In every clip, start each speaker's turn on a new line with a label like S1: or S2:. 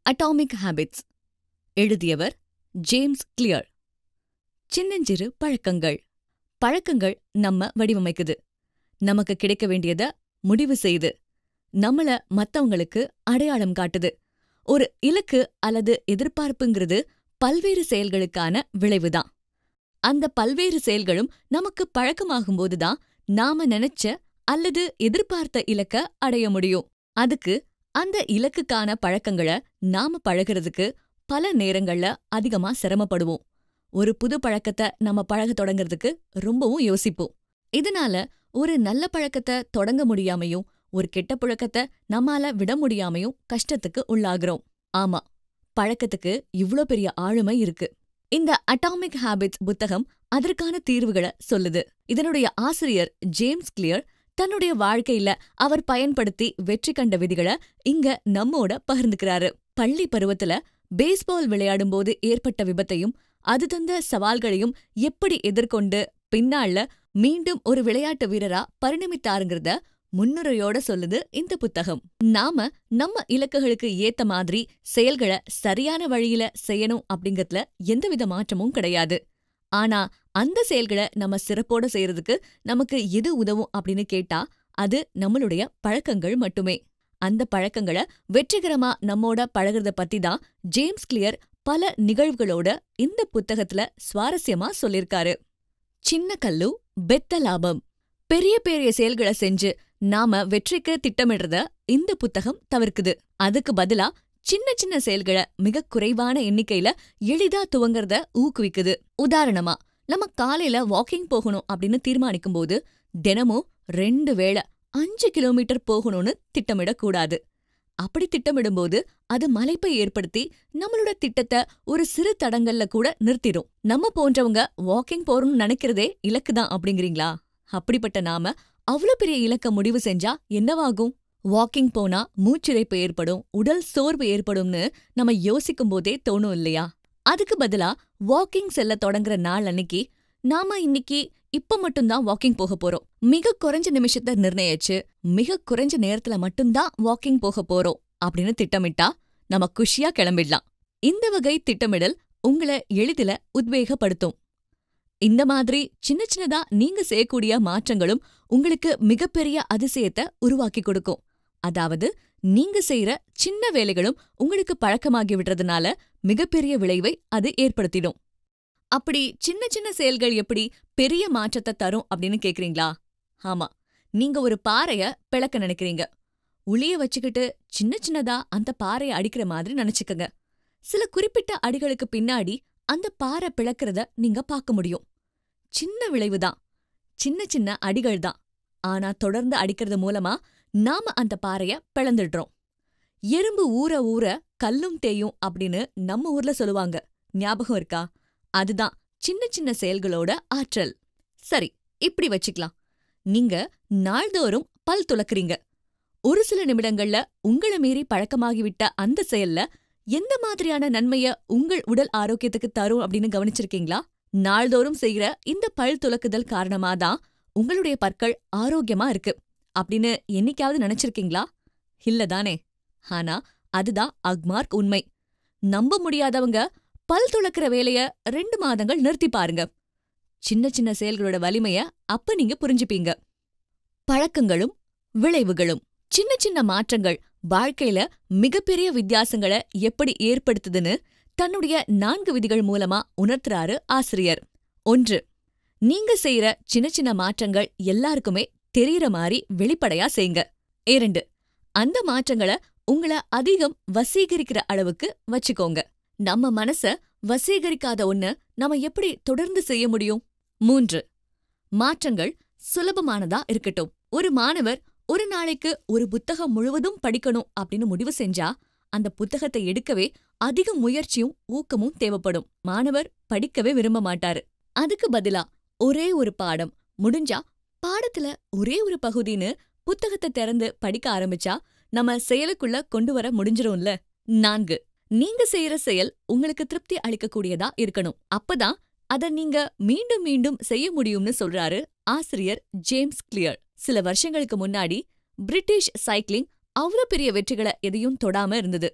S1: atomic habits எழுதியவர் James Clear சின்னஞ்சிறு பழக்கங்கள் பழக்கங்கள் நம்ம வடிவமைக்குது நமக்கு கிடைக்க வேண்டியத முடிவு செய்யுது நம்மள மத்தவங்களுக்கு அடையாளம் காட்டுது ஒரு இலக்கு அல்லது எதிர்பார்ப்புங்கிறது பல்வேறு செயல்களுக்கான விளைவுதான் அந்த பல்வேறு செயல்களும் நமக்கு பழக்கமாகும்போதுதான் நாம நினைச்ச அல்லது எதிர்பார்த்த இலக்க அடைய முடியும் அதுக்கு அந்த இலக்குக்கான பழக்கங்கள நாம பழகுறதுக்கு பல நேரங்கள்ல அதிகமா சிரமப்படுவோம் ஒரு புது பழக்கத்தை நம்ம பழக தொடங்குறதுக்கு ரொம்பவும் யோசிப்போம் இதனால ஒரு நல்ல பழக்கத்தை தொடங்க முடியாமையும் ஒரு கெட்ட பழக்கத்தை நம்மால விட முடியாமையும் கஷ்டத்துக்கு உள்ளாகிறோம் ஆமா பழக்கத்துக்கு இவ்ளோ பெரிய ஆளுமை இருக்கு இந்த அட்டாமிக் ஹாபிட்ஸ் புத்தகம் அதற்கான தீர்வுகளை சொல்லுது இதனுடைய ஆசிரியர் ஜேம்ஸ் கிளியர் தன்னுடைய வாழ்க்கையில அவர் பயன்படுத்தி வெற்றி கண்ட விதிகளை இங்க நம்மோட பகிர்ந்துக்கிறாரு பள்ளி பருவத்துல பேஸ்பால் விளையாடும்போது ஏற்பட்ட விபத்தையும் அது தந்த சவால்களையும் எப்படி எதிர்கொண்டு பின்னால மீண்டும் ஒரு விளையாட்டு வீரரா பரிணமித்தாருங்கிறத முன்னுரையோட சொல்லுது இந்த புத்தகம் நாம நம்ம இலக்குகளுக்கு ஏத்த மாதிரி செயல்களை சரியான வழியில செய்யணும் அப்படிங்கறதுல எந்தவித மாற்றமும் கிடையாது ஆனா அந்த செயல்களை நம்ம சிறப்போட செய்யறதுக்கு நமக்கு எது உதவும் அப்படின்னு கேட்டா அது நம்மளுடைய பழக்கங்கள் மட்டுமே அந்த பழக்கங்களை வெற்றிகரமா நம்மோட பழகுறத பத்தி தான் ஜேம்ஸ் கிளியர் பல நிகழ்வுகளோட இந்த புத்தகத்துல சுவாரஸ்யமா சொல்லிருக்காரு சின்ன கல்லு பெத்த லாபம் பெரிய பெரிய செயல்களை செஞ்சு நாம வெற்றிக்கு திட்டமிடுறத இந்த புத்தகம் தவிர்க்குது அதுக்கு பதிலா சின்ன சின்ன செயல்களை மிக குறைவான எண்ணிக்கையில எளிதா துவங்கறத ஊக்குவிக்குது உதாரணமா நம்ம காலையில வாக்கிங் போகணும் அப்படின்னு தீர்மானிக்கும் போது தினமும் ரெண்டு வேளை அஞ்சு கிலோமீட்டர் போகணும்னு திட்டமிடக்கூடாது அப்படி திட்டமிடும்போது அது மலைப்பை ஏற்படுத்தி நம்மளோட திட்டத்தை ஒரு சிறு தடங்கல்ல கூட நிறுத்திடும் நம்ம போன்றவங்க வாக்கிங் போறோம்னு நினைக்கிறதே இலக்கு தான் அப்படிங்கிறீங்களா அப்படிப்பட்ட நாம அவ்வளவு பெரிய இலக்க முடிவு செஞ்சா என்னவாகும் வாக்கிங் போனா மூச்சிறைப்பு ஏற்படும் உடல் சோர்வு ஏற்படும்னு நம்ம யோசிக்கும் போதே தோணும் இல்லையா அதுக்கு பதிலா வாக்கிங் செல்ல தொடங்குற நாள் அன்னைக்கு நாம இன்னைக்கு இப்ப மட்டும்தான் வாக்கிங் போக போறோம் மிக குறைஞ்ச நிமிஷத்தை நிர்ணயிச்சு மிக குறைஞ்ச நேரத்துல மட்டும்தான் வாக்கிங் போக போறோம் அப்படின்னு திட்டமிட்டா நம்ம குஷியா கிளம்பிடலாம் இந்த வகை திட்டமிடல் உங்களை எளிதில உத்வேகப்படுத்தும் இந்த மாதிரி சின்ன சின்னதா நீங்க செய்யக்கூடிய மாற்றங்களும் உங்களுக்கு மிகப்பெரிய அதிசயத்தை உருவாக்கி கொடுக்கும் அதாவது நீங்க செய்யற சின்ன வேலைகளும் உங்களுக்கு பழக்கமாகி விடுறதுனால மிகப்பெரிய விளைவை அது ஏற்படுத்திடும் அப்படி சின்ன சின்ன செயல்கள் எப்படி பெரிய மாற்றத்தை தரும் அப்படின்னு கேக்குறீங்களா ஆமா நீங்க ஒரு பாறைய பிளக்க நினைக்கிறீங்க உளிய வச்சுக்கிட்டு சின்ன சின்னதா அந்த பாறைய அடிக்கிற மாதிரி நினைச்சுக்கங்க சில குறிப்பிட்ட அடிகளுக்கு பின்னாடி அந்த பாறை பிளக்கிறத நீங்க பார்க்க முடியும் சின்ன விளைவுதான் சின்ன சின்ன அடிகள் தான் ஆனா தொடர்ந்து அடிக்கிறது மூலமா நாம அந்த பாறைய பிளந்துடுறோம் எறும்பு ஊற ஊற கல்லும் தேயும் அப்படின்னு நம்ம ஊர்ல சொல்லுவாங்க ஞாபகம் இருக்கா அதுதான் சின்ன சின்ன செயல்களோட ஆற்றல் சரி இப்படி வச்சுக்கலாம் நீங்க நாள்தோறும் பல் துலக்குறீங்க ஒரு சில நிமிடங்கள்ல உங்கள மீறி பழக்கமாகிவிட்ட அந்த செயல்ல எந்த மாதிரியான நன்மைய உங்கள் உடல் ஆரோக்கியத்துக்கு தரும் அப்படின்னு கவனிச்சிருக்கீங்களா நாள்தோறும் செய்யற இந்த பல் துலக்குதல் காரணமாதான் உங்களுடைய பற்கள் ஆரோக்கியமா இருக்கு அப்படின்னு என்னைக்காவது நினைச்சிருக்கீங்களா இல்லதானே ஆனா அதுதான் அக்மார்க் உண்மை நம்ப முடியாதவங்க பல் துளக்கிற வேலைய ரெண்டு மாதங்கள் நிறுத்தி பாருங்க சின்ன சின்ன செயல்களோட வலிமைய அப்ப நீங்க புரிஞ்சுப்பீங்க பழக்கங்களும் விளைவுகளும் சின்ன சின்ன மாற்றங்கள் வாழ்க்கையில மிகப்பெரிய வித்தியாசங்களை எப்படி ஏற்படுத்துதுன்னு தன்னுடைய நான்கு விதிகள் மூலமா உணர்த்துறாரு ஆசிரியர் ஒன்று நீங்க செய்யற சின்ன சின்ன மாற்றங்கள் எல்லாருக்குமே தெரியற மாதிரி வெளிப்படையா செய்யுங்க இரண்டு அந்த மாற்றங்களை உங்கள அதிகம் வசீகரிக்கிற அளவுக்கு வச்சுக்கோங்க நம்ம மனச வசீகரிக்காத ஒண்ண நாம எப்படி தொடர்ந்து செய்ய முடியும் மூன்று மாற்றங்கள் சுலபமானதா இருக்கட்டும் ஒரு மாணவர் ஒரு நாளைக்கு ஒரு புத்தகம் முழுவதும் படிக்கணும் அப்படின்னு முடிவு செஞ்சா அந்த புத்தகத்தை எடுக்கவே அதிக முயற்சியும் ஊக்கமும் தேவைப்படும் மாணவர் படிக்கவே விரும்ப மாட்டாரு அதுக்கு பதிலா ஒரே ஒரு பாடம் முடிஞ்சா பாடத்துல ஒரே ஒரு பகுதின்னு புத்தகத்தை திறந்து படிக்க ஆரம்பிச்சா நம்ம செயலுக்குள்ள கொண்டு வர முடிஞ்சிரும்ல நான்கு நீங்க செய்யற செயல் உங்களுக்கு திருப்தி அளிக்கக்கூடியதா இருக்கணும் அப்பதான் அத நீங்க மீண்டும் மீண்டும் செய்ய முடியும்னு சொல்றாரு ஆசிரியர் ஜேம்ஸ் கிளியர் சில வருஷங்களுக்கு முன்னாடி பிரிட்டிஷ் சைக்கிளிங் அவ்வளவு பெரிய வெற்றிகளை எதையும் தொடாம இருந்தது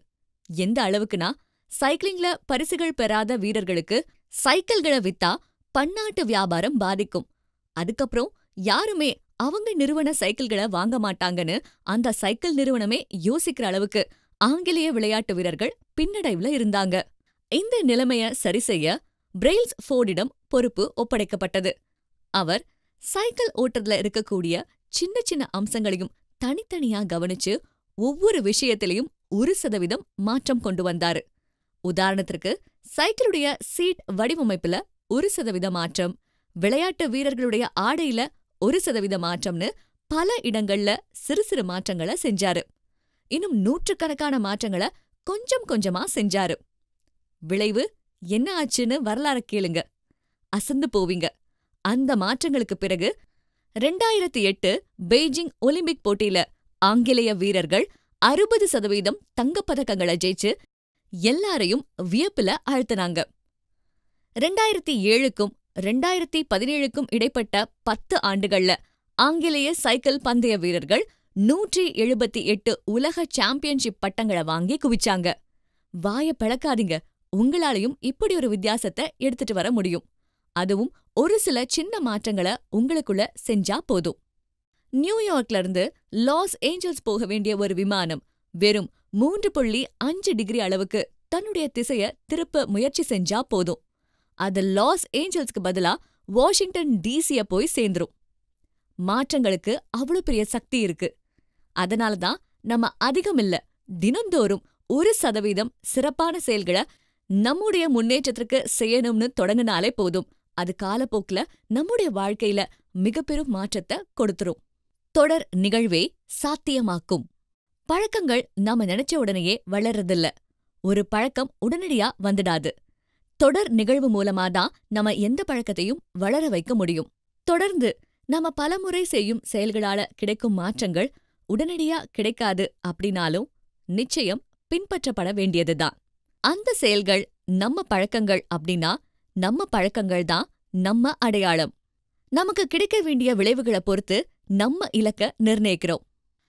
S1: எந்த அளவுக்குனா சைக்கிளிங்ல பரிசுகள் பெறாத வீரர்களுக்கு சைக்கிள்களை வித்தா பன்னாட்டு வியாபாரம் பாதிக்கும் அதுக்கப்புறம் யாருமே அவங்க நிறுவன சைக்கிள்களை வாங்க மாட்டாங்கன்னு அந்த சைக்கிள் நிறுவனமே யோசிக்கிற அளவுக்கு ஆங்கிலேய விளையாட்டு வீரர்கள் பின்னடைவுல இருந்தாங்க இந்த நிலைமைய சரி செய்ய பிரெயில்ஸ் ஃபோர்டிடம் பொறுப்பு ஒப்படைக்கப்பட்டது அவர் சைக்கிள் ஓட்டுறதுல இருக்கக்கூடிய சின்ன சின்ன அம்சங்களையும் தனித்தனியா கவனிச்சு ஒவ்வொரு விஷயத்திலையும் ஒரு சதவீதம் மாற்றம் கொண்டு வந்தாரு உதாரணத்திற்கு சைக்கிளுடைய சீட் வடிவமைப்புல ஒரு சதவீத மாற்றம் விளையாட்டு வீரர்களுடைய ஆடையில ஒரு சதவீத மாற்றம்னு பல இடங்கள்ல சிறு சிறு மாற்றங்களை செஞ்சாரு இன்னும் நூற்றுக்கணக்கான மாற்றங்களை கொஞ்சம் கொஞ்சமா செஞ்சாரு விளைவு என்ன ஆச்சுன்னு வரலாற கேளுங்க அசந்து போவீங்க அந்த மாற்றங்களுக்கு பிறகு ரெண்டாயிரத்தி எட்டு பெய்ஜிங் ஒலிம்பிக் போட்டியில ஆங்கிலேய வீரர்கள் அறுபது சதவீதம் தங்கப்பதக்கங்களை ஜெயிச்சு எல்லாரையும் வியப்புல ஆழ்த்தினாங்க ரெண்டாயிரத்தி ஏழுக்கும் ரெண்டாயிரத்தி பதினேழுக்கும் இடைப்பட்ட பத்து ஆண்டுகள்ல ஆங்கிலேய சைக்கிள் பந்தய வீரர்கள் நூற்றி எழுபத்தி எட்டு உலக சாம்பியன்ஷிப் பட்டங்களை வாங்கி குவிச்சாங்க வாய பிளக்காதீங்க உங்களாலையும் இப்படி ஒரு வித்தியாசத்தை எடுத்துட்டு வர முடியும் அதுவும் ஒரு சில சின்ன மாற்றங்களை உங்களுக்குள்ள செஞ்சா போதும் நியூயார்க்ல இருந்து லாஸ் ஏஞ்சல்ஸ் போக வேண்டிய ஒரு விமானம் வெறும் மூன்று புள்ளி அஞ்சு டிகிரி அளவுக்கு தன்னுடைய திசைய திருப்ப முயற்சி செஞ்சா போதும் அது லாஸ் ஏஞ்சல்ஸ்க்கு பதிலா வாஷிங்டன் டிசிய போய் சேர்ந்துரும் மாற்றங்களுக்கு அவ்வளவு பெரிய சக்தி இருக்கு அதனால தான் நம்ம அதிகம் இல்ல தினந்தோறும் ஒரு சதவீதம் சிறப்பான செயல்களை நம்முடைய முன்னேற்றத்திற்கு செய்யணும்னு தொடங்கினாலே போதும் அது காலப்போக்குல நம்முடைய வாழ்க்கையில மிக பெரும் மாற்றத்தை கொடுத்துரும் தொடர் நிகழ்வே சாத்தியமாக்கும் பழக்கங்கள் நாம நினைச்ச உடனேயே வளர்றதில்ல ஒரு பழக்கம் உடனடியா வந்துடாது தொடர் நிகழ்வு மூலமா தான் நம்ம எந்த பழக்கத்தையும் வளர வைக்க முடியும் தொடர்ந்து நாம பலமுறை செய்யும் செயல்களால கிடைக்கும் மாற்றங்கள் உடனடியா கிடைக்காது அப்படின்னாலும் நிச்சயம் பின்பற்றப்பட வேண்டியதுதான் அந்த செயல்கள் நம்ம பழக்கங்கள் அப்படின்னா நம்ம பழக்கங்கள் தான் நம்ம அடையாளம் நமக்கு கிடைக்க வேண்டிய விளைவுகளை பொறுத்து நம்ம இலக்க நிர்ணயிக்கிறோம்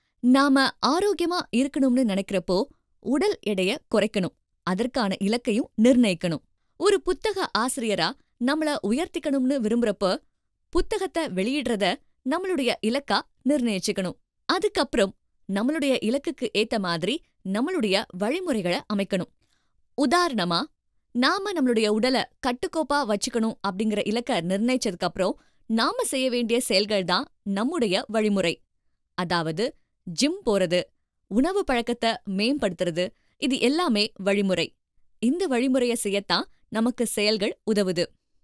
S1: நாம ஆரோக்கியமா இருக்கணும்னு நினைக்கிறப்போ உடல் எடைய குறைக்கணும் அதற்கான இலக்கையும் நிர்ணயிக்கணும் ஒரு புத்தக ஆசிரியரா நம்மள உயர்த்திக்கணும்னு விரும்புறப்ப புத்தகத்தை வெளியிடுறத நம்மளுடைய இலக்கா நிர்ணயிச்சுக்கணும் அதுக்கப்புறம் நம்மளுடைய இலக்குக்கு ஏத்த மாதிரி நம்மளுடைய வழிமுறைகளை அமைக்கணும் உதாரணமா நாம நம்மளுடைய உடலை கட்டுக்கோப்பா வச்சுக்கணும் அப்படிங்கிற இலக்க நிர்ணயிச்சதுக்கு அப்புறம் நாம செய்ய வேண்டிய செயல்கள் தான் நம்முடைய வழிமுறை அதாவது ஜிம் போறது உணவு பழக்கத்தை மேம்படுத்துறது இது எல்லாமே வழிமுறை இந்த வழிமுறைய செய்யத்தான் நமக்கு செயல்கள் உதவுது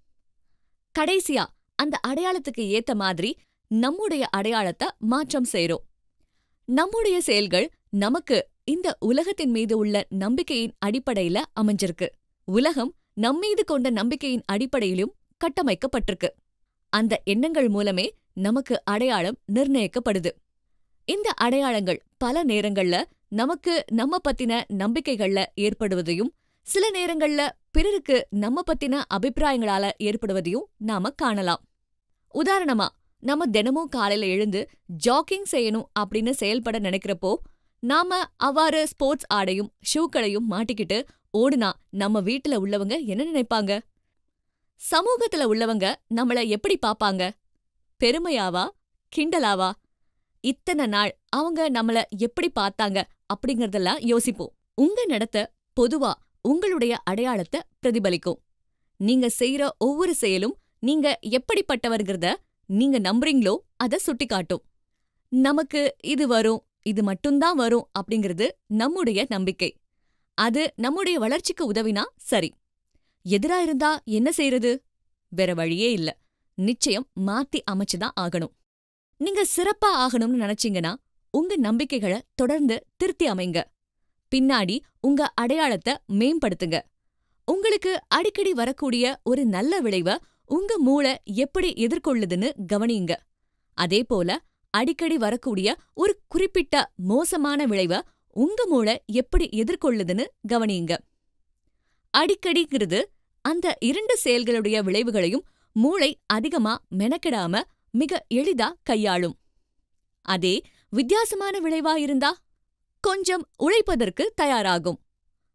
S1: கடைசியா அந்த அடையாளத்துக்கு ஏத்த மாதிரி நம்முடைய அடையாளத்தை மாற்றம் செய்றோம் நம்முடைய செயல்கள் நமக்கு இந்த உலகத்தின் மீது உள்ள நம்பிக்கையின் அடிப்படையில அமைஞ்சிருக்கு உலகம் நம்மீது கொண்ட நம்பிக்கையின் அடிப்படையிலும் கட்டமைக்கப்பட்டிருக்கு அந்த எண்ணங்கள் மூலமே நமக்கு அடையாளம் நிர்ணயிக்கப்படுது இந்த அடையாளங்கள் பல நேரங்கள்ல நமக்கு நம்ம பத்தின நம்பிக்கைகள்ல ஏற்படுவதையும் சில நேரங்கள்ல பிறருக்கு நம்ம பத்தின அபிப்பிராயங்களால ஏற்படுவதையும் நாம காணலாம் உதாரணமா நம்ம தினமும் காலையில எழுந்து ஜாக்கிங் செய்யணும் அப்படின்னு செயல்பட நினைக்கிறப்போ நாம அவ்வாறு ஸ்போர்ட்ஸ் ஆடையும் ஷூக்களையும் மாட்டிக்கிட்டு ஓடுனா நம்ம வீட்டுல உள்ளவங்க என்ன நினைப்பாங்க சமூகத்துல உள்ளவங்க நம்மள எப்படி பாப்பாங்க பெருமையாவா கிண்டலாவா இத்தனை நாள் அவங்க நம்மள எப்படி பார்த்தாங்க அப்படிங்கறதெல்லாம் யோசிப்போம் உங்க நடத்த பொதுவா உங்களுடைய அடையாளத்தை பிரதிபலிக்கும் நீங்க செய்யற ஒவ்வொரு செயலும் நீங்க எப்படிப்பட்டவர்கிறத நீங்க நம்புறீங்களோ அத சுட்டிக்காட்டும் நமக்கு இது வரும் இது மட்டும்தான் வரும் அப்படிங்கிறது நம்முடைய நம்பிக்கை அது நம்முடைய வளர்ச்சிக்கு உதவினா சரி எதிரா இருந்தா என்ன செய்யறது வேற வழியே இல்ல நிச்சயம் மாத்தி அமைச்சுதான் ஆகணும் நீங்க சிறப்பா ஆகணும்னு நினைச்சீங்கன்னா உங்க நம்பிக்கைகளை தொடர்ந்து திருத்தி அமைங்க பின்னாடி உங்க அடையாளத்தை மேம்படுத்துங்க உங்களுக்கு அடிக்கடி வரக்கூடிய ஒரு நல்ல விளைவை உங்க மூளை எப்படி எதிர்கொள்ளுதுன்னு கவனியுங்க அதே போல அடிக்கடி வரக்கூடிய ஒரு குறிப்பிட்ட மோசமான விளைவை உங்க மூளை எப்படி எதிர்கொள்ளுதுன்னு கவனியுங்க அடிக்கடிங்கிறது அந்த இரண்டு செயல்களுடைய விளைவுகளையும் மூளை அதிகமா மெனக்கிடாம மிக எளிதா கையாளும் அதே வித்தியாசமான விளைவா இருந்தா கொஞ்சம் உழைப்பதற்கு தயாராகும்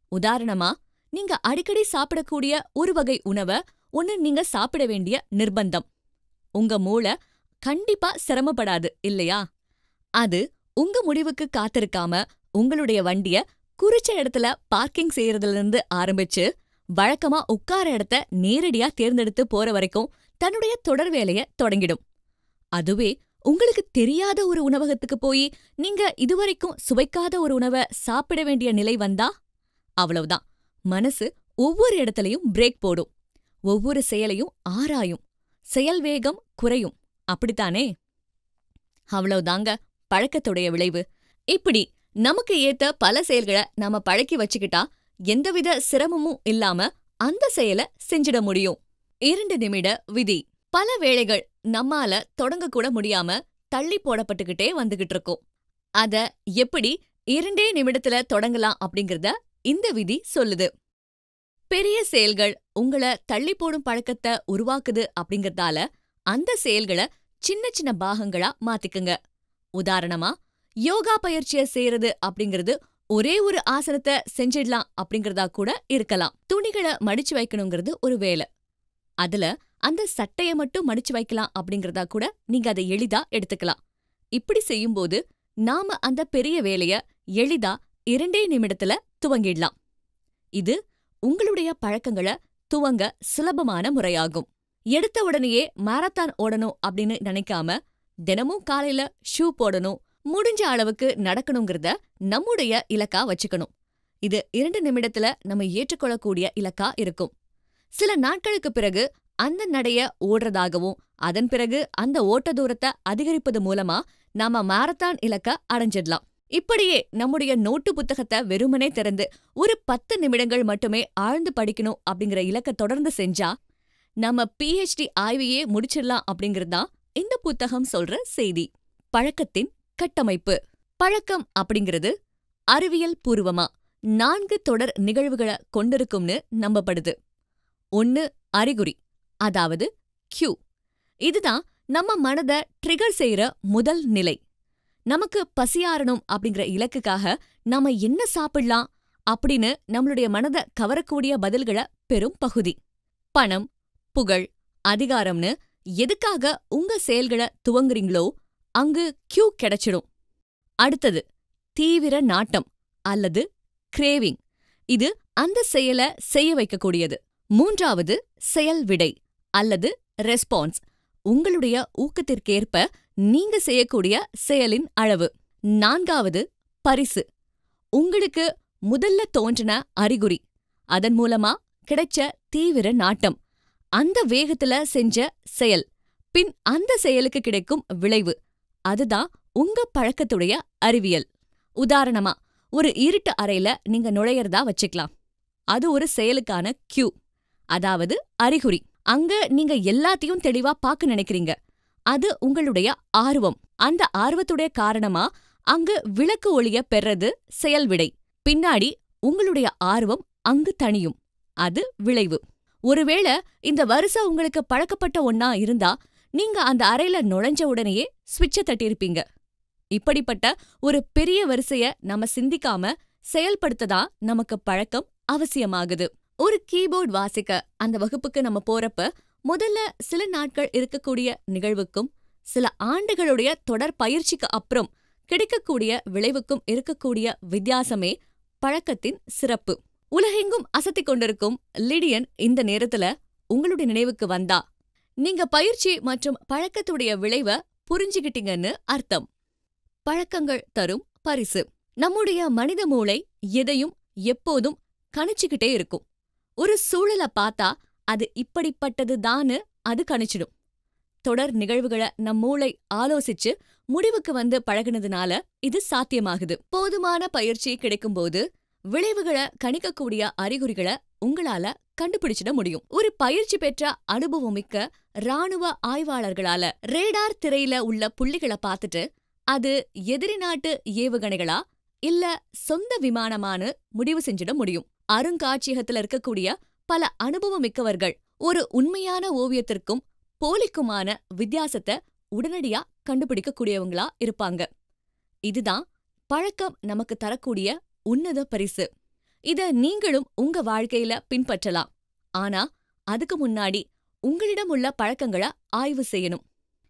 S1: உதாரணமா நீங்க அடிக்கடி சாப்பிடக்கூடிய ஒரு வகை உணவ ஒன்னு நீங்க சாப்பிட வேண்டிய நிர்பந்தம் உங்க மூளை கண்டிப்பா சிரமப்படாது இல்லையா அது உங்க முடிவுக்கு காத்திருக்காம உங்களுடைய வண்டிய குறிச்ச இடத்துல பார்க்கிங் செய்யறதுல இருந்து ஆரம்பிச்சு வழக்கமா உட்கார இடத்த நேரடியா தேர்ந்தெடுத்து போற வரைக்கும் தன்னுடைய தொடர் வேலைய தொடங்கிடும் அதுவே உங்களுக்கு தெரியாத ஒரு உணவகத்துக்கு போய் நீங்க இதுவரைக்கும் சுவைக்காத ஒரு உணவ சாப்பிட வேண்டிய நிலை வந்தா அவ்வளவுதான் மனசு ஒவ்வொரு இடத்துலயும் பிரேக் போடும் ஒவ்வொரு செயலையும் ஆராயும் செயல் வேகம் குறையும் அப்படித்தானே அவ்வளவுதாங்க பழக்கத்துடைய விளைவு இப்படி நமக்கு ஏத்த பல செயல்களை நாம பழக்கி வச்சுக்கிட்டா எந்தவித சிரமமும் இல்லாம அந்த செயலை செஞ்சிட முடியும் இரண்டு நிமிட விதி பல வேளைகள் நம்மால தொடங்க கூட முடியாம தள்ளி போடப்பட்டுக்கிட்டே வந்துகிட்டு இருக்கும் அத எப்படி இரண்டே நிமிடத்துல தொடங்கலாம் அப்படிங்கறத இந்த விதி சொல்லுது பெரிய செயல்கள் உங்கள தள்ளி போடும் பழக்கத்தை உருவாக்குது அப்படிங்கறதால அந்த செயல்களை சின்ன சின்ன பாகங்களா மாத்திக்குங்க உதாரணமா யோகா பயிற்சிய செய்யறது அப்படிங்கிறது ஒரே ஒரு ஆசனத்தை செஞ்சிடலாம் அப்படிங்கறதா கூட இருக்கலாம் துணிகளை மடிச்சு வைக்கணுங்கிறது ஒரு வேலை அதுல அந்த சட்டைய மட்டும் மடிச்சு வைக்கலாம் அப்படிங்கறதா கூட நீங்க அதை எளிதா எடுத்துக்கலாம் இப்படி செய்யும்போது நாம அந்த பெரிய வேலைய எளிதா இரண்டே நிமிடத்துல துவங்கிடலாம் இது உங்களுடைய பழக்கங்களை துவங்க சுலபமான முறையாகும் எடுத்த உடனேயே மாரத்தான் ஓடணும் அப்படின்னு நினைக்காம தினமும் காலையில ஷூ போடணும் முடிஞ்ச அளவுக்கு நடக்கணுங்கிறத நம்முடைய இலக்கா வச்சுக்கணும் இது இரண்டு நிமிடத்துல நம்ம ஏற்றுக்கொள்ளக்கூடிய இலக்கா இருக்கும் சில நாட்களுக்கு பிறகு அந்த நடைய ஓடுறதாகவும் அதன் பிறகு அந்த ஓட்ட தூரத்தை அதிகரிப்பது மூலமா நாம மாரத்தான் இலக்க அடைஞ்சிடலாம் இப்படியே நம்முடைய நோட்டு புத்தகத்தை வெறுமனே திறந்து ஒரு பத்து நிமிடங்கள் மட்டுமே ஆழ்ந்து படிக்கணும் அப்படிங்கிற இலக்க தொடர்ந்து செஞ்சா நம்ம பிஹெச்டி ஆய்வையே முடிச்சிடலாம் அப்படிங்கிறது தான் இந்த புத்தகம் சொல்ற செய்தி பழக்கத்தின் கட்டமைப்பு பழக்கம் அப்படிங்கிறது அறிவியல் பூர்வமா நான்கு தொடர் நிகழ்வுகளை கொண்டிருக்கும்னு நம்பப்படுது ஒன்னு அறிகுறி அதாவது கியூ இதுதான் நம்ம மனத ட்ரிகர் செய்யற முதல் நிலை நமக்கு பசியாறணும் அப்படிங்கிற இலக்குக்காக நாம என்ன சாப்பிடலாம் அப்படின்னு நம்மளுடைய மனத கவரக்கூடிய பதில்களை பெரும் பகுதி பணம் புகழ் அதிகாரம்னு எதுக்காக உங்க செயல்களை துவங்குறீங்களோ அங்கு கியூ கிடைச்சிடும் அடுத்தது தீவிர நாட்டம் அல்லது கிரேவிங் இது அந்த செயலை செய்ய வைக்கக்கூடியது மூன்றாவது செயல் விடை அல்லது ரெஸ்பான்ஸ் உங்களுடைய ஊக்கத்திற்கேற்ப நீங்க செய்யக்கூடிய செயலின் அளவு நான்காவது பரிசு உங்களுக்கு முதல்ல தோன்றின அறிகுறி அதன் மூலமா கிடைச்ச தீவிர நாட்டம் அந்த வேகத்துல செஞ்ச செயல் பின் அந்த செயலுக்கு கிடைக்கும் விளைவு அதுதான் உங்க பழக்கத்துடைய அறிவியல் உதாரணமா ஒரு இருட்டு அறையில நீங்க நுழையறதா வச்சுக்கலாம் அது ஒரு செயலுக்கான கியூ அதாவது அறிகுறி அங்க நீங்க எல்லாத்தையும் தெளிவா பார்க்க நினைக்கிறீங்க அது உங்களுடைய ஆர்வம் அந்த ஆர்வத்துடைய காரணமா அங்கு விளக்கு ஒளிய பெறது செயல் விடை பின்னாடி உங்களுடைய ஆர்வம் அங்கு தணியும் அது விளைவு ஒருவேளை இந்த வரிசை உங்களுக்கு பழக்கப்பட்ட ஒன்னா இருந்தா நீங்க அந்த அறையில நுழைஞ்ச உடனேயே ஸ்விட்ச தட்டியிருப்பீங்க இப்படிப்பட்ட ஒரு பெரிய வரிசைய நம்ம சிந்திக்காம செயல்படுத்ததான் நமக்கு பழக்கம் அவசியமாகுது ஒரு கீபோர்ட் வாசிக்க அந்த வகுப்புக்கு நம்ம போறப்ப முதல்ல சில நாட்கள் இருக்கக்கூடிய நிகழ்வுக்கும் சில ஆண்டுகளுடைய தொடர் பயிற்சிக்கு அப்புறம் கிடைக்கக்கூடிய விளைவுக்கும் இருக்கக்கூடிய வித்தியாசமே பழக்கத்தின் சிறப்பு உலகெங்கும் அசத்திக் கொண்டிருக்கும் லிடியன் இந்த நேரத்துல உங்களுடைய நினைவுக்கு வந்தா நீங்க பயிற்சி மற்றும் பழக்கத்துடைய விளைவ புரிஞ்சுகிட்டீங்கன்னு அர்த்தம் பழக்கங்கள் தரும் பரிசு நம்முடைய மனித மூளை எதையும் எப்போதும் கணிச்சுக்கிட்டே இருக்கும் ஒரு சூழல பார்த்தா அது இப்படிப்பட்டது தான்னு அது கணிச்சிடும் தொடர் நிகழ்வுகளை நம் மூளை ஆலோசிச்சு முடிவுக்கு வந்து பழகுனதுனால இது சாத்தியமாகுது போதுமான பயிற்சி கிடைக்கும்போது விளைவுகளை கணிக்கக்கூடிய அறிகுறிகளை உங்களால கண்டுபிடிச்சிட முடியும் ஒரு பயிற்சி பெற்ற அனுபவமிக்க ராணுவ ஆய்வாளர்களால ரேடார் திரையில உள்ள புள்ளிகளை பார்த்துட்டு அது எதிரி நாட்டு ஏவுகணைகளா இல்ல சொந்த விமானமானு முடிவு செஞ்சிட முடியும் அருங்காட்சியகத்துல இருக்கக்கூடிய பல அனுபவமிக்கவர்கள் ஒரு உண்மையான ஓவியத்திற்கும் போலிக்குமான வித்தியாசத்தை உடனடியா கண்டுபிடிக்கக்கூடியவங்களா இருப்பாங்க இதுதான் பழக்கம் நமக்கு தரக்கூடிய உன்னத பரிசு இத நீங்களும் உங்க வாழ்க்கையில பின்பற்றலாம் ஆனா அதுக்கு முன்னாடி உங்களிடம் உள்ள பழக்கங்களை ஆய்வு செய்யணும்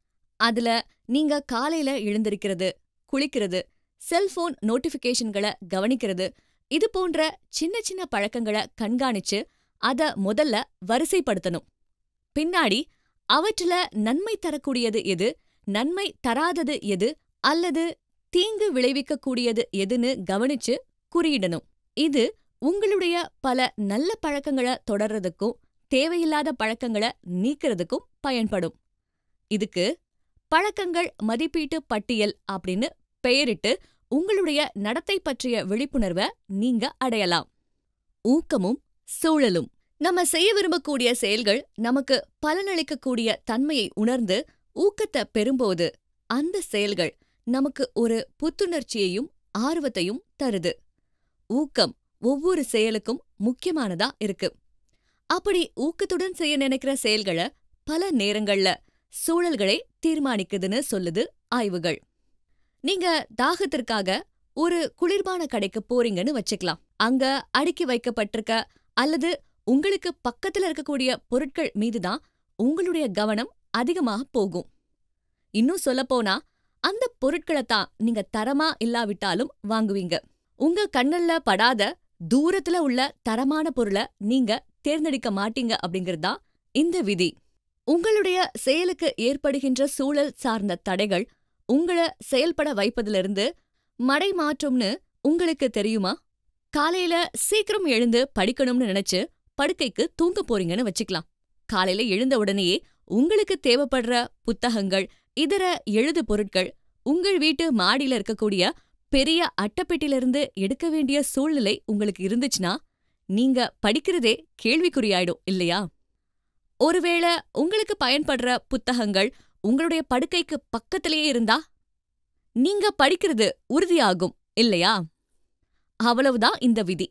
S1: அதுல நீங்க காலையில எழுந்திருக்கிறது குளிக்கிறது செல்போன் நோட்டிபிகேஷன்களை கவனிக்கிறது இது போன்ற சின்ன சின்ன பழக்கங்களை கண்காணிச்சு அத முதல்ல வரிசைப்படுத்தணும் பின்னாடி அவற்றுல நன்மை தரக்கூடியது எது நன்மை தராதது எது அல்லது தீங்கு விளைவிக்கக்கூடியது எதுன்னு கவனிச்சு குறியிடணும் இது உங்களுடைய பல நல்ல பழக்கங்களை தொடர்றதுக்கும் தேவையில்லாத பழக்கங்களை நீக்கிறதுக்கும் பயன்படும் இதுக்கு பழக்கங்கள் மதிப்பீட்டு பட்டியல் அப்படின்னு பெயரிட்டு உங்களுடைய நடத்தை பற்றிய விழிப்புணர்வை நீங்க அடையலாம் ஊக்கமும் சூழலும் நம்ம செய்ய விரும்பக்கூடிய செயல்கள் நமக்கு பலனளிக்கக்கூடிய தன்மையை உணர்ந்து ஊக்கத்தை பெறும்போது அந்த செயல்கள் நமக்கு ஒரு புத்துணர்ச்சியையும் ஆர்வத்தையும் தருது ஊக்கம் ஒவ்வொரு செயலுக்கும் முக்கியமானதா இருக்கு அப்படி ஊக்கத்துடன் செய்ய நினைக்கிற செயல்களை பல நேரங்கள்ல சூழல்களே தீர்மானிக்குதுன்னு சொல்லுது ஆய்வுகள் நீங்க தாகத்திற்காக ஒரு குளிர்பான கடைக்கு போறீங்கன்னு வச்சுக்கலாம் அங்க அடுக்கி வைக்கப்பட்டிருக்க அல்லது உங்களுக்கு பக்கத்துல இருக்கக்கூடிய பொருட்கள் மீதுதான் உங்களுடைய கவனம் அதிகமாக போகும் இன்னும் சொல்லப்போனா அந்த பொருட்களை தான் நீங்க தரமா இல்லாவிட்டாலும் வாங்குவீங்க உங்க கண்ணல்ல படாத தூரத்துல உள்ள தரமான பொருளை நீங்க தேர்ந்தெடுக்க மாட்டீங்க அப்படிங்கறதா இந்த விதி உங்களுடைய செயலுக்கு ஏற்படுகின்ற சூழல் சார்ந்த தடைகள் உங்கள செயல்பட வைப்பதிலிருந்து மடை மாற்றம்னு உங்களுக்கு தெரியுமா காலையில சீக்கிரம் எழுந்து படிக்கணும்னு நினைச்சு படுக்கைக்கு தூங்க போறீங்கன்னு வச்சுக்கலாம் காலையில எழுந்த உடனேயே உங்களுக்கு தேவைப்படுற புத்தகங்கள் இதர எழுது பொருட்கள் உங்கள் வீட்டு மாடியில இருக்கக்கூடிய பெரிய அட்டைப்பெட்டியிலிருந்து எடுக்க வேண்டிய சூழ்நிலை உங்களுக்கு இருந்துச்சுன்னா நீங்க படிக்கிறதே கேள்விக்குறியாயிடும் இல்லையா ஒருவேளை உங்களுக்கு பயன்படுற புத்தகங்கள் உங்களுடைய படுக்கைக்கு பக்கத்திலேயே இருந்தா நீங்க படிக்கிறது உறுதியாகும் இல்லையா அவ்வளவுதான் இந்த விதி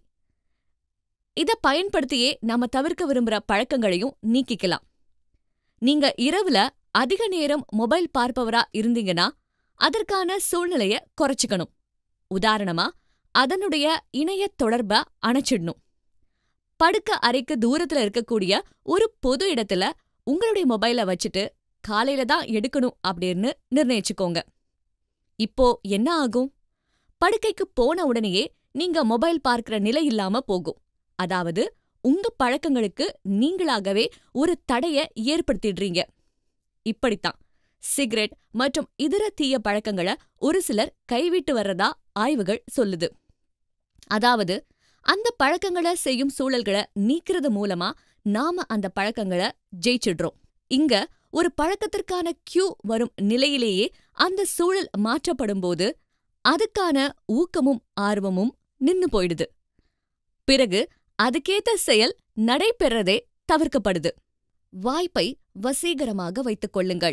S1: இத பயன்படுத்தியே நாம தவிர்க்க விரும்புற பழக்கங்களையும் நீக்கிக்கலாம் நீங்க இரவுல அதிக நேரம் மொபைல் பார்ப்பவரா இருந்தீங்கன்னா அதற்கான சூழ்நிலைய குறைச்சுக்கணும் உதாரணமா அதனுடைய இணைய தொடர்ப அணைச்சிடணும் படுக்க அறைக்கு தூரத்துல இருக்கக்கூடிய ஒரு பொது இடத்துல உங்களுடைய மொபைல வச்சுட்டு காலையில தான் எடுக்கணும் அப்படின்னு நிர்ணயிச்சுக்கோங்க இப்போ என்ன ஆகும் படுக்கைக்கு போன உடனேயே நீங்க மொபைல் பார்க்கிற நிலை இல்லாம போகும் அதாவது உங்க பழக்கங்களுக்கு நீங்களாகவே ஒரு தடைய ஏற்படுத்திடுறீங்க இப்படித்தான் சிகரெட் மற்றும் இதர தீய பழக்கங்களை ஒரு சிலர் கைவிட்டு வர்றதா ஆய்வுகள் சொல்லுது அதாவது அந்த பழக்கங்களை செய்யும் சூழல்களை நீக்கிறது மூலமா நாம அந்த பழக்கங்களை ஜெயிச்சிடுறோம் இங்க ஒரு பழக்கத்திற்கான கியூ வரும் நிலையிலேயே அந்த சூழல் மாற்றப்படும்போது அதுக்கான ஊக்கமும் ஆர்வமும் நின்னு போயிடுது பிறகு அதுக்கேத்த செயல் நடைபெறதே தவிர்க்கப்படுது வாய்ப்பை வசீகரமாக வைத்துக் கொள்ளுங்கள்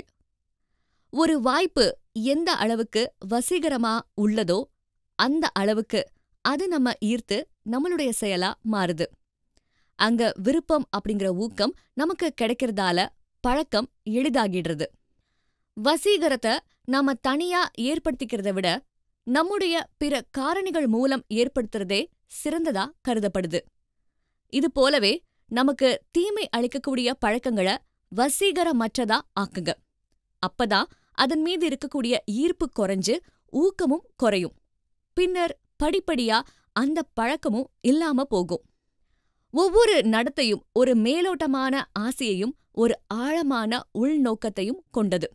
S1: ஒரு வாய்ப்பு எந்த அளவுக்கு வசீகரமா உள்ளதோ அந்த அளவுக்கு அது நம்ம ஈர்த்து நம்மளுடைய செயலா மாறுது அங்க விருப்பம் அப்படிங்கிற ஊக்கம் நமக்கு கிடைக்கிறதால பழக்கம் எளிதாகிடுறது வசீகரத்தை நாம தனியா ஏற்படுத்திக்கிறத விட நம்முடைய பிற காரணிகள் மூலம் ஏற்படுத்துறதே சிறந்ததா கருதப்படுது இது போலவே நமக்கு தீமை அளிக்கக்கூடிய பழக்கங்களை வசீகரமற்றதா ஆக்குங்க அப்பதான் அதன் மீது இருக்கக்கூடிய ஈர்ப்பு குறைஞ்சு ஊக்கமும் குறையும் பின்னர் படிப்படியா அந்த பழக்கமும் இல்லாம போகும் ஒவ்வொரு நடத்தையும் ஒரு மேலோட்டமான ஆசையையும் ஒரு ஆழமான உள்நோக்கத்தையும் கொண்டது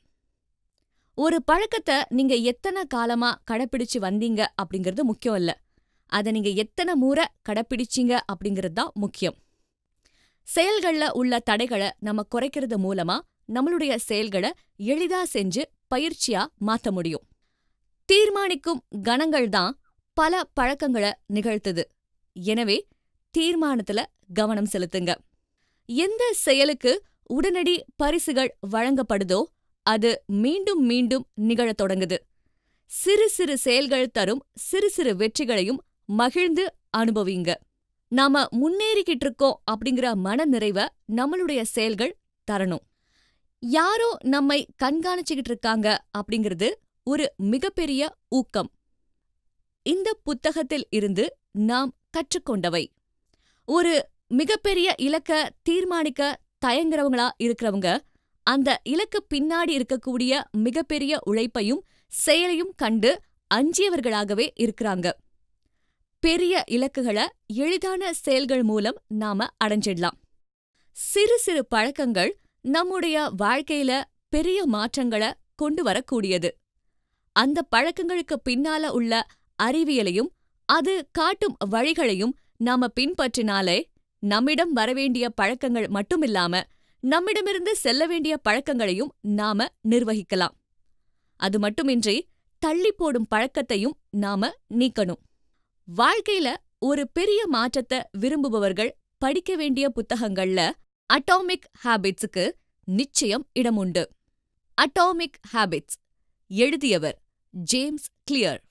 S1: ஒரு பழக்கத்தை நீங்க எத்தனை காலமா கடைப்பிடிச்சு வந்தீங்க அப்படிங்கிறது முக்கியம் இல்ல அதை நீங்க எத்தனை முறை கடைப்பிடிச்சீங்க அப்படிங்கிறது தான் முக்கியம் செயல்கள்ல உள்ள தடைகளை நம்ம குறைக்கிறது மூலமா நம்மளுடைய செயல்களை எளிதா செஞ்சு பயிற்சியா மாத்த முடியும் தீர்மானிக்கும் கணங்கள் தான் பல பழக்கங்களை நிகழ்த்துது எனவே தீர்மானத்துல கவனம் செலுத்துங்க எந்த செயலுக்கு உடனடி பரிசுகள் வழங்கப்படுதோ அது மீண்டும் மீண்டும் நிகழத் தொடங்குது சிறு சிறு செயல்கள் தரும் சிறு சிறு வெற்றிகளையும் மகிழ்ந்து அனுபவிங்க நாம முன்னேறிக்கிட்டு இருக்கோம் அப்படிங்கிற மன நிறைவ நம்மளுடைய செயல்கள் தரணும் யாரோ நம்மை கண்காணிச்சுக்கிட்டு இருக்காங்க அப்படிங்கிறது ஒரு மிகப்பெரிய ஊக்கம் இந்த புத்தகத்தில் இருந்து நாம் கற்றுக்கொண்டவை ஒரு மிகப்பெரிய இலக்க தீர்மானிக்க தயங்குறவங்களா இருக்கிறவங்க அந்த இலக்கு பின்னாடி இருக்கக்கூடிய மிகப்பெரிய உழைப்பையும் செயலையும் கண்டு அஞ்சியவர்களாகவே இருக்கிறாங்க பெரிய இலக்குகளை எளிதான செயல்கள் மூலம் நாம அடைஞ்சிடலாம் சிறு சிறு பழக்கங்கள் நம்முடைய வாழ்க்கையில பெரிய மாற்றங்களை கொண்டு வரக்கூடியது அந்த பழக்கங்களுக்கு பின்னால உள்ள அறிவியலையும் அது காட்டும் வழிகளையும் நாம பின்பற்றினாலே நம்மிடம் வரவேண்டிய பழக்கங்கள் மட்டுமில்லாம நம்மிடமிருந்து செல்ல வேண்டிய பழக்கங்களையும் நாம நிர்வகிக்கலாம் அது மட்டுமின்றி தள்ளி போடும் பழக்கத்தையும் நாம நீக்கணும் வாழ்க்கையில ஒரு பெரிய மாற்றத்தை விரும்புபவர்கள் படிக்க வேண்டிய புத்தகங்கள்ல அட்டாமிக் ஹாபிட்ஸுக்கு நிச்சயம் இடம் உண்டு அட்டாமிக் ஹாபிட்ஸ் எழுதியவர் ஜேம்ஸ் கிளியர்